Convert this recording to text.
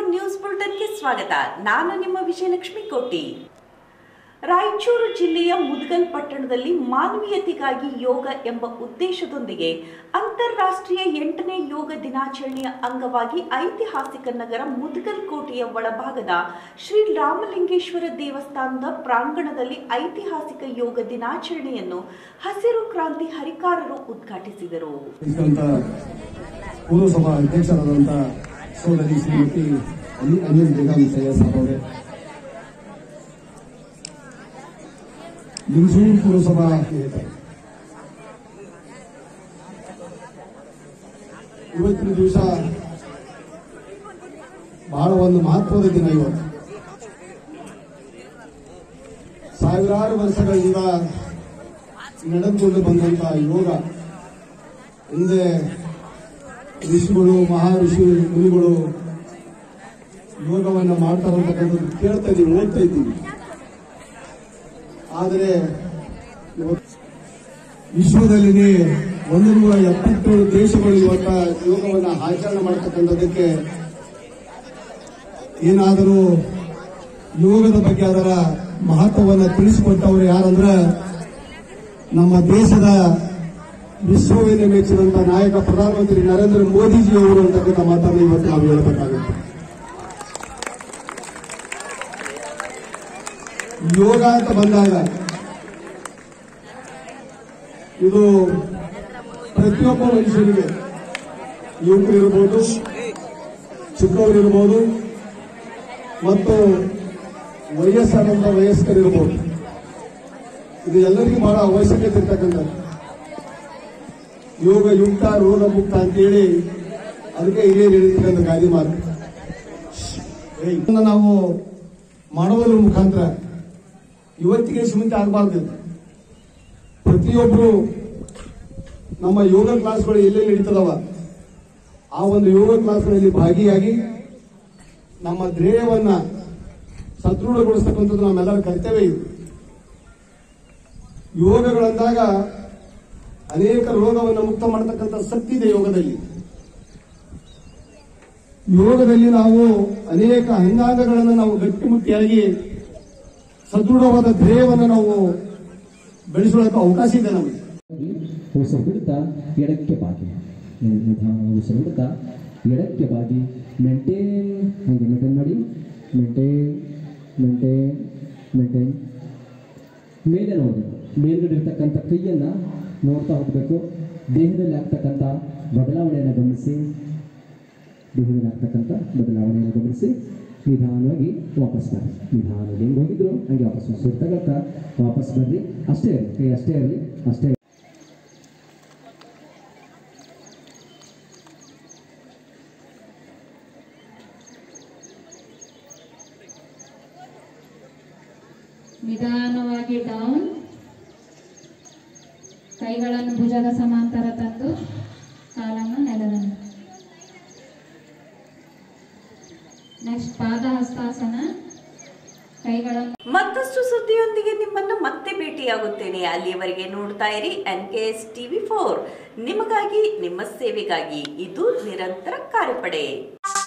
news ಬುಲೆಟಿನ್ಗೆ ಸ್ವಾಗತ ನಾನು ನಿಮ್ಮ ವಿಜಯಲಕ್ಷ್ಮಿ ಕೋಟಿ ರಾಯಚೂರು ಜಿಲ್ಲೆಯ ಮುದಗಲ್ ಪಟ್ಟಣದಲ್ಲಿ ಮಾನವೀಯತೆಗಾಗಿ ಯೋಗ ಎಂಬ ಉದ್ದೇಶದೊಂದಿಗೆ ಅಂತಾರಾಷ್ಟ್ರೀಯ ಎಂಟನೇ ಯೋಗ ದಿನಾಚರಣೆಯ ಅಂಗವಾಗಿ ಐತಿಹಾಸಿಕ ನಗರ ಮುದಗಲ್ ಕೋಟೆಯ ಒಳಭಾಗದ ಶ್ರೀ ರಾಮಲಿಂಗೇಶ್ವರ ದೇವಸ್ಥಾನದ ಪ್ರಾಂಗಣದಲ್ಲಿ ಐತಿಹಾಸಿಕ ಯೋಗ ದಿನಾಚರಣೆಯನ್ನು ಹಸಿರು ಕ್ರಾಂತಿ ಹರಿಕಾರರು ಉದ್ಘಾಟಿಸಿದರು ಇದ್ದಂತ ಪೂರ್ವಸಭಾ ಅಧ್ಯಕ್ಷರಾದಂಥ ಸೋದರಿ ಶ್ರೀಮತಿ ಅನಿ ಅನಿಲ್ ಬೇಗಂ ಸೈಯದ್ ಸಾಬ್ ಅವರೇ ಲಿಂಗಸೂರು ಪುರಸಭಾ ಇವತ್ತಿನ ದಿವಸ ಬಹಳ ಒಂದು ಮಹತ್ವದ ದಿನ ಇವತ್ತು ಸಾವಿರಾರು ವರ್ಷಗಳಿಂದ ನಡೆದುಕೊಂಡು ಬಂದಂತ ಯೋಗ ಹಿಂದೆ ಋಷಿಗಳು ಮಹರ್ಷಿ ಮುನಿಗಳು ಯೋಗವನ್ನು ಮಾಡ್ತಾರೆ ಅಂತಕ್ಕಂಥದ್ದು ಕೇಳ್ತಾ ಇದ್ದೀವಿ ಓದ್ತಾ ಇದ್ದೀವಿ ಆದರೆ ಇವತ್ತು ವಿಶ್ವದಲ್ಲಿನೇ ಒಂದು ನೂರ ಎಪ್ಪತ್ತೇಳು ದೇಶಗಳು ಇವತ್ತ ಯೋಗವನ್ನು ಆಚರಣೆ ಮಾಡ್ತಕ್ಕಂಥದ್ದಕ್ಕೆ ಏನಾದರೂ ಯೋಗದ ಬಗ್ಗೆ ಅದರ ಮಹತ್ವವನ್ನು ತಿಳಿಸಿಕೊಟ್ಟವರು ಯಾರಂದ್ರೆ ನಮ್ಮ ದೇಶದ ವಿಶ್ವವೇನೆ ಮೆಚ್ಚಿದಂತ ನಾಯಕ ಪ್ರಧಾನಮಂತ್ರಿ ನರೇಂದ್ರ ಮೋದಿಜಿ ಅವರು ಅಂತಕ್ಕಂಥ ಮಾತನ್ನು ಇವತ್ತು ನಾವು ಹೇಳಬೇಕಾಗುತ್ತೆ ಯೋಗ ಅಂತ ಬಂದಾಗ ಇದು ಪ್ರತಿಯೊಬ್ಬ ಮನುಷ್ಯನಿಗೆ ಯುವಕರಿರ್ಬೋದು ಚಿಕ್ಕವರಿರ್ಬೋದು ಮತ್ತು ವಯಸ್ಸಾದಂತ ವಯಸ್ಕರಿರ್ಬೋದು ಇದು ಎಲ್ಲರಿಗೂ ಬಹಳ ಅವಶ್ಯಕತೆ ಇರ್ತಕ್ಕಂಥದ್ದು ಯೋಗ ಯುಕ್ತ ರೋಗ ಮುಕ್ತ ಅಂತೇಳಿ ಅದಕ್ಕೆ ಹಿರಿಯರು ಹೇಳಿರ್ತಕ್ಕಂಥ ಗಾದಿ ಮಾತು ಏಯ್, ಇದನ್ನ ನಾವು ಮಾಡೋದ್ರ ಮುಖಾಂತರ ಇವತ್ತಿಗೆ ಸುಮಿತ ಆಗಬಾರ್ದು ಪ್ರತಿಯೊಬ್ಬರು ನಮ್ಮ ಯೋಗ ಕ್ಲಾಸ್ಗಳು ಎಲ್ಲೆಲ್ಲಿ ನಡೀತದವ ಆ ಒಂದು ಯೋಗ ಕ್ಲಾಸ್ಗಳಲ್ಲಿ ಭಾಗಿಯಾಗಿ ನಮ್ಮ ಧ್ಯೇಯವನ್ನ ಸದೃಢಗೊಳಿಸ್ತಕ್ಕಂಥದ್ದು ನಮ್ಮೆಲ್ಲರ ಕರ್ತವ್ಯ ಇದು ಯೋಗಗಳಂದಾಗ ಅನೇಕ ರೋಗವನ್ನು ಮುಕ್ತ ಮಾಡತಕ್ಕಂಥ ಶಕ್ತಿ ಇದೆ ಯೋಗದಲ್ಲಿ ಯೋಗದಲ್ಲಿ ನಾವು ಅನೇಕ ಅಂಗಾಂಗಗಳನ್ನು ನಾವು ಗಟ್ಟಿಮುಟ್ಟಿಯಾಗಿ ಸದೃಢವಾದ ಧ್ಯೇಯವನ್ನು ನಾವು ಬೆಳೆಸೋಳಕ್ಕೆ ಅವಕಾಶ ಇದೆ ನಮಗೆ ಉಸಿರು ಬಿಡ್ತಾ ಎಡಕ್ಕೆ ಬಾಗಿ ನಿಧಾನ ಉಸಿರು ಬಿಡ್ತಾ ಎಡಕ್ಕೆ ಬಾಗಿ ಮೇಂಟೈನ್ ಹಾಗೆ ಮೇಂಟೈನ್ ಮಾಡಿ ಮೇಂಟೈನ್ ಮೇಂಟೈನ್ ಮೇಂಟೈನ್ ಮೇಲೆ ನೋಡಬೇಕು ಮೇಲ್ಗಡೆ ಇರ್ತಕ್ಕಂಥ ಕೈಯನ್ನು ನೋಡ್ತಾ ಹೋಗಬೇಕು ದೇಹದಲ್ಲಿ ಆಗ್ತಕ್ಕಂಥ ಬದಲಾವಣೆಯನ್ನು ಗಮನಿಸಿ ದೇಹದಲ್ಲಿ ಆಗ್ತಕ್ಕಂಥ ಬದಲಾವಣೆಯನ್ನು ಗಮನಿಸಿ ನಿಧಾನವಾಗಿ ವಾಪಸ್ ಬರ್ರಿ ನಿಧಾನವಾಗಿ ಹೆಂಗೆ ಹೋಗಿದ್ರು ಹಂಗೆ ವಾಪಸ್ ಉಸಿರು ತಗೊಳ್ತಾ ವಾಪಸ್ ಬರ್ರಿ ಅಷ್ಟೇ ಇರಲಿ ಕೈ ಅಷ್ಟೇ ಇರಲಿ ಅಷ್ಟೇ ನಿಧಾನವಾಗಿ ಡೌನ್ ಕೈಗಳನ್ನು ಭುಜದ ಸಮಾಂತರ ತಂದು ಕಾಲನ್ನು ನೆಲದಲ್ಲಿ ನೆಕ್ಸ್ಟ್ ಪಾದ ಹಸ್ತಾಸನ ಕೈಗಳನ್ನು ಮತ್ತಷ್ಟು ಸುದ್ದಿಯೊಂದಿಗೆ ನಿಮ್ಮನ್ನು ಮತ್ತೆ ಭೇಟಿಯಾಗುತ್ತೇನೆ ಅಲ್ಲಿಯವರೆಗೆ ನೋಡ್ತಾ ಇರಿ N K S TV four ನಿಮಗಾಗಿ ನಿಮ್ಮ ಸೇವೆಗಾಗಿ ಇದು ನಿರಂತರ ಕಾರ್ಯಪಡೆ